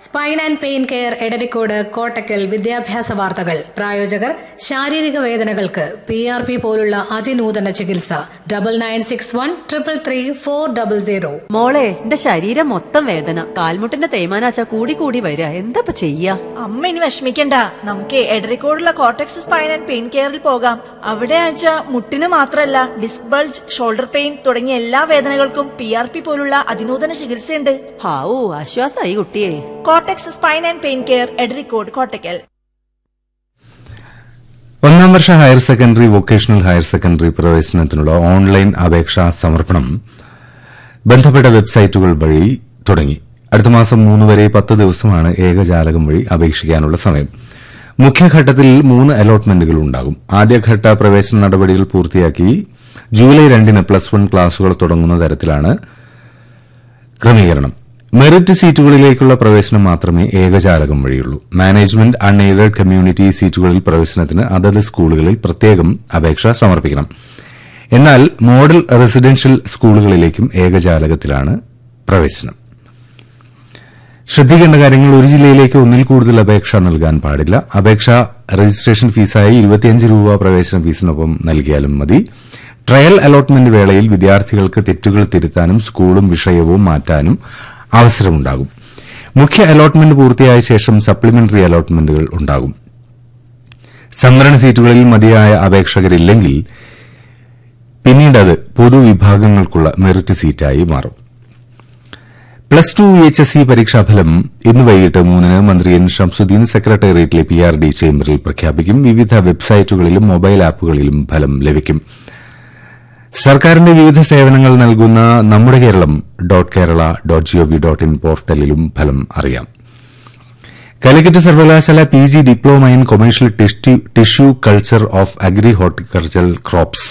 spine and pain care Edarikode Kottakkal വിദ്യാഭ്യാസ വാർത്തകൾ പ്രായോജകർ ശാരീരിക വേദനകൾക്ക് പി ആർ പി പോലുള്ള അതിനൂതന ചികിത്സ double nine six one triple three four double zero മോളെ എന്റെ ശരീരം മൊത്തം വേദന കാൽമുട്ടിന്റെ തേയ്മാനാച്ച കൂടി കൂടി വരിക എന്താ ചെയ്യാ അമ്മ ഇനി വിഷമിക്കണ്ട നമുക്ക് എടരിക്കോടുള്ള കോട്ടക്സ് സ്പൈൻ ആൻഡ് പെയിൻ കെയറിൽ പോകാം അവിടെ ആച്ച മുട്ടിന് മാത്രല്ല ഡിസ്ക് ബൾജ് ഷോൾഡർ പെയിൻ തുടങ്ങിയ എല്ലാ വേദനകൾക്കും പി ആർ പി പോലുള്ള അതിനൂതന ചികിത്സയുണ്ട് ഹാവൂ ആശ്വാസായി കുട്ടിയെ കോട്ടക്സ് spine and pain care Edarikode Kottakkal ഒന്നാം വർഷ higher secondary vocational higher secondary പ്രവേശനത്തിനുള്ള ഓൺലൈൻ അപേക്ഷാ സമർപ്പണം ബന്ധപ്പെട്ട വെബ്സൈറ്റുകൾ വഴി തുടങ്ങി അടുത്ത മാസം മൂന്ന് വരെ പത്ത് ദിവസമാണ് ഏകജാലകം വഴി അപേക്ഷിക്കാനുള്ള സമയം മുഖ്യഘട്ടത്തിൽ മൂന്ന് അലോട്ട്മെന്റുകൾ ഉണ്ടാകും ആദ്യഘട്ട പ്രവേശന നടപടികൾ പൂർത്തിയാക്കി ജൂലൈ രണ്ടിന് പ്ലസ് വൺ ക്ലാസുകൾ തുടങ്ങുന്ന തരത്തിലാണ് ക്രമീകരണം മെറിറ്റ് സീറ്റുകളിലേക്കുള്ള പ്രവേശനം മാത്രമേ ഏകജാലകം വഴിയുള്ളൂ മാനേജ്മെന്റ് അൺഎയ്ഡഡ് കമ്മ്യൂണിറ്റി സീറ്റുകളിൽ പ്രവേശനത്തിന് അതത് സ്കൂളുകളിൽ പ്രത്യേകം അപേക്ഷ സമർപ്പിക്കണം എന്നാൽ മോഡൽ റെസിഡൻഷ്യൽ സ്കൂളുകളിലേക്കും ഏകജാലകത്തിലാണ് പ്രവേശനം ശ്രദ്ധിക്കേണ്ട കാര്യങ്ങൾ ഒരു ജില്ലയിലേക്ക് ഒന്നിൽ കൂടുതൽ അപേക്ഷ നൽകാൻ പാടില്ല അപേക്ഷ രജിസ്ട്രേഷൻ ഫീസായി ഇരുപത്തിയഞ്ച് രൂപ പ്രവേശന ഫീസിനൊപ്പം നൽകിയാലും മതി ട്രയൽ അലോട്ട്മെന്റ് വേളയിൽ വിദ്യാർത്ഥികൾക്ക് തെറ്റുകൾ തിരുത്താനും സ്കൂളും വിഷയവും മാറ്റാനും അവസരമുണ്ടാകും മുഖ്യ അലോട്ട്മെന്റ് പൂർത്തിയായ ശേഷം സപ്ലിമെന്ററി അലോട്ട്മെന്റുകൾ ഉണ്ടാകും സംവരണ സീറ്റുകളിൽ മതിയായ അപേക്ഷകരില്ലെങ്കിൽ പിന്നീട് അത് പൊതുവിഭാഗങ്ങൾക്കുള്ള മെറിറ്റ് സീറ്റായി മാറും plus two H S C പരീക്ഷാഫലം ഇന്ന് വൈകിട്ട് മൂന്നിന് മന്ത്രി എൻ ഷംസുദ്ദീൻ സെക്രട്ടേറിയറ്റിലെ പി ആർ ഡി ചേംബറിൽ പ്രഖ്യാപിക്കും വിവിധ വെബ്സൈറ്റുകളിലും മൊബൈൽ ആപ്പുകളിലും ഫലം ലഭിക്കും സർക്കാരിന്റെ വിവിധ സേവനങ്ങൾ നൽകുന്ന നമ്മുടെ Keralam dot Kerala dot G O V dot in പോർട്ടലിലും ഫലം അറിയാം കാലിക്കറ്റ് സർവകലാശാല P G diploma in commercial tissue culture of agri horticultural crops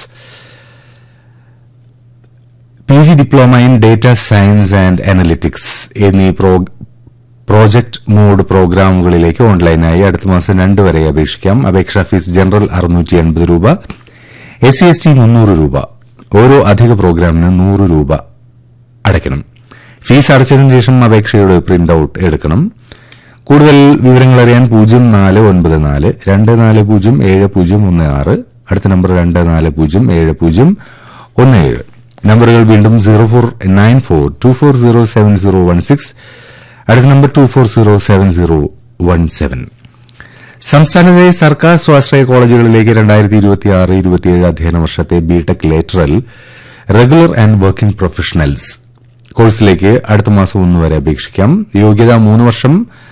P G diploma in data science and analytics എന്നീ പ്രോജക്ട് മോഡ് പ്രോഗ്രാമുകളിലേക്ക് ഓൺലൈനായി അടുത്ത മാസം രണ്ട് വരെ അപേക്ഷിക്കാം അപേക്ഷാ ഫീസ് ജനറൽ അറുന്നൂറ്റി എൺപത് രൂപ എസ് സി എസ് ടി മുന്നൂറ് രൂപ ഓരോ അധിക പ്രോഗ്രാമിന് നൂറ് രൂപ അടയ്ക്കണം ഫീസ് അടച്ചതിനു ശേഷം അപേക്ഷയുടെ പ്രിന്റ് ഔട്ട് എടുക്കണം കൂടുതൽ വിവരങ്ങൾ അറിയാൻ പൂജ്യം നാല് ഒൻപത് നാല് രണ്ട് നാല് പൂജ്യം ഏഴ് പൂജ്യം ഒന്ന് ആറ് അടുത്ത നമ്പർ രണ്ട് നാല് പൂജ്യം ഏഴ് പൂജ്യം ഒന്ന് ഏഴ് നമ്പറുകൾ വീണ്ടും zero four nine four two four zero seven zero one six അടുത്ത number two four zero seven zero one seven സംസ്ഥാനത്തെ സർക്കാർ സ്വാശ്രയ കോളേജുകളിലേക്ക് രണ്ടായിരത്തി ഇരുപത്തിയാറ് ഇരുപത്തിയേഴ് അധ്യയന വർഷത്തെ BTech lateral regular and working professionals കോഴ്സിലേക്ക് അടുത്ത മാസം ഒന്ന് വരെ അപേക്ഷിക്കാം യോഗ്യത മൂന്ന് വർഷം